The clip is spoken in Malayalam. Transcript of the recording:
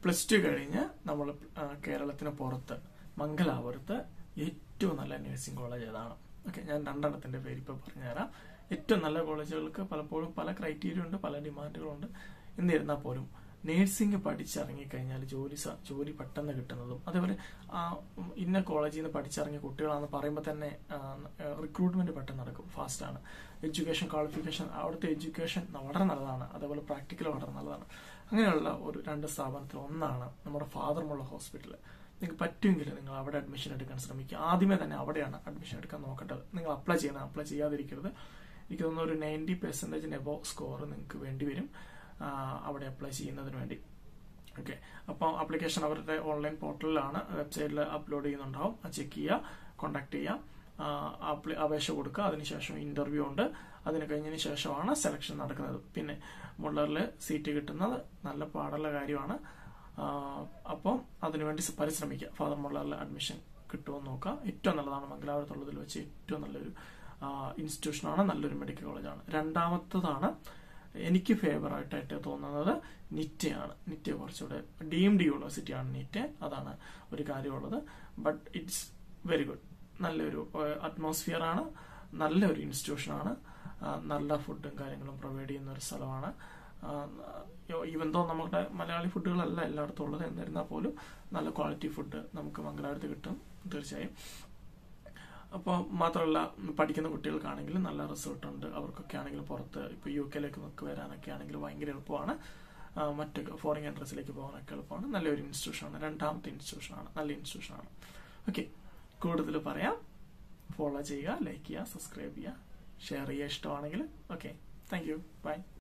പ്ലസ് ടു കഴിഞ്ഞ് നമ്മൾ കേരളത്തിന് പുറത്ത് മംഗലാപുരത്ത് ഏറ്റവും നല്ല നഴ്സിംഗ് കോളേജ് ഏതാണ് ഓക്കെ ഞാൻ രണ്ടെണ്ണത്തിന്റെ പേര് ഇപ്പോൾ പറഞ്ഞുതരാം ഏറ്റവും നല്ല കോളേജുകൾക്ക് പലപ്പോഴും പല ക്രൈറ്റീരിയ ഉണ്ട് പല ഡിമാൻഡുകളുണ്ട് എന്നിരുന്നാൽ പോലും നേഴ്സിംഗ് പഠിച്ചിറങ്ങിക്കഴിഞ്ഞാൽ ജോലി സ- ജോലി പെട്ടെന്ന് കിട്ടുന്നതും അതേപോലെ ആ ഉം, ഇന്ന കോളേജിൽ നിന്ന് പഠിച്ചിറങ്ങിയ കുട്ടികളാണെന്ന് പറയുമ്പോൾ തന്നെ റിക്രൂട്ട്മെന്റ് പെട്ടെന്ന് നടക്കും ഫാസ്റ്റാണ് എഡ്യൂക്കേഷൻ ക്വാളിഫിക്കേഷൻ അവിടുത്തെ എഡ്യൂക്കേഷൻ വളരെ നല്ലതാണ് അതേപോലെ പ്രാക്ടിക്കൽ വളരെ നല്ലതാണ് അങ്ങനെയുള്ള ഒരു രണ്ട് സ്ഥാപനത്തിൽ ഒന്നാണ് നമ്മുടെ ഫാദർമുള്ള ഹോസ്പിറ്റൽ നിങ്ങൾക്ക് പറ്റുമെങ്കിൽ നിങ്ങൾ അവിടെ അഡ്മിഷൻ എടുക്കാൻ ശ്രമിക്കുക ആദ്യമേ തന്നെ അവിടെയാണ് അഡ്മിഷൻ എടുക്കാൻ നോക്കേണ്ടത് നിങ്ങൾ അപ്ലൈ ചെയ്യണം അപ്ലൈ ചെയ്യാതിരിക്കരുത് എനിക്ക് തോന്നുന്നു ഒരു നയൻറ്റി പെർസെൻറ്റേജിന് എബോ സ്കോർ നിങ്ങൾക്ക് വേണ്ടി വരും ആ, അവിടെ അപ്ലൈ ചെയ്യുന്നതിന് വേണ്ടി ഓക്കെ അപ്പോൾ ആപ്ലിക്കേഷൻ അവരുടെ ഓൺലൈൻ പോർട്ടലിലാണ് വെബ്സൈറ്റിൽ അപ്ലോഡ് ചെയ്യുന്നുണ്ടാവും അത് ചെക്ക് ചെയ്യുക കോണ്ടാക്ട് ചെയ്യുക ആ, അപ്ലി- അപേക്ഷ കൊടുക്കുക അതിനുശേഷം ഇന്റർവ്യൂ ഉണ്ട് അതിന് കഴിഞ്ഞതിന് ശേഷമാണ് സെലക്ഷൻ നടക്കുന്നത് പിന്നെ മുള്ളറിൽ സീറ്റ് കിട്ടുന്നത് നല്ല പാടുള്ള കാര്യമാണ് ആ, അപ്പം അതിനുവേണ്ടി സ- പരിശ്രമിക്കുക ഫാദർ മുള്ളറിൽ അഡ്മിഷൻ കിട്ടുമെന്ന് നോക്കുക ഏറ്റവും നല്ലതാണ് മംഗലാപുരത്തുള്ളതിൽ വെച്ച് ഏറ്റവും നല്ലൊരു ഇൻസ്റ്റിറ്റ്യൂഷനാണ് നല്ലൊരു മെഡിക്കൽ കോളേജാണ് രണ്ടാമത്തതാണ് എനിക്ക് ഫേവറായിട്ട് ആയിട്ട് തോന്നുന്നത് നിറ്റയാണ് നിറ്റ കുറച്ചുകൂടെ ഡീംഡ് യൂണിവേഴ്സിറ്റിയാണ് നിറ്റ അതാണ് ഒരു കാര്യമുള്ളത് ബട്ട് ഇറ്റ്സ് വെരി ഗുഡ് നല്ലൊരു അറ്റ്മോസ്ഫിയർ ആണ് നല്ലൊരു ഇൻസ്റ്റിറ്റ്യൂഷനാണ് നല്ല ഫുഡും കാര്യങ്ങളും പ്രൊവൈഡ് ചെയ്യുന്ന ഒരു സ്ഥലമാണ് ഈവൻ തോ നമ്മുടെ മലയാളി ഫുഡുകളല്ല എല്ലായിടത്തും ഉള്ളത് എന്നിരുന്നാൽ പോലും നല്ല ക്വാളിറ്റി ഫുഡ് നമുക്ക് മംഗലാപുരത്ത് കിട്ടും തീർച്ചയായും അപ്പോൾ മാത്രമല്ല പഠിക്കുന്ന കുട്ടികൾക്കാണെങ്കിലും നല്ല റിസൾട്ട് ഉണ്ട് അവർക്കൊക്കെ ആണെങ്കിലും പുറത്ത് ഇപ്പോൾ യു കെയിലേക്ക് നമുക്ക് വരാനൊക്കെ ആണെങ്കിലും ഭയങ്കര എളുപ്പമാണ് ആ, മറ്റ് ഫോറിൻ കൺട്രീസിലേക്ക് പോകാനൊക്കെ എളുപ്പമാണ് നല്ലൊരു ഇൻസ്റ്റിറ്റ്യൂഷനാണ് രണ്ടാമത്തെ ഇൻസ്റ്റിറ്റ്യൂഷനാണ് നല്ല ഇൻസ്റ്റിറ്റ്യൂഷനാണ് ഓക്കെ കൂടുതൽ പറയാം ഫോളോ ചെയ്യുക ലൈക്ക് ചെയ്യുക സബ്സ്ക്രൈബ് ചെയ്യുക ഷെയർ ചെയ്യുക ഇഷ്ടമാണെങ്കിൽ ഓക്കെ താങ്ക് യു ബൈ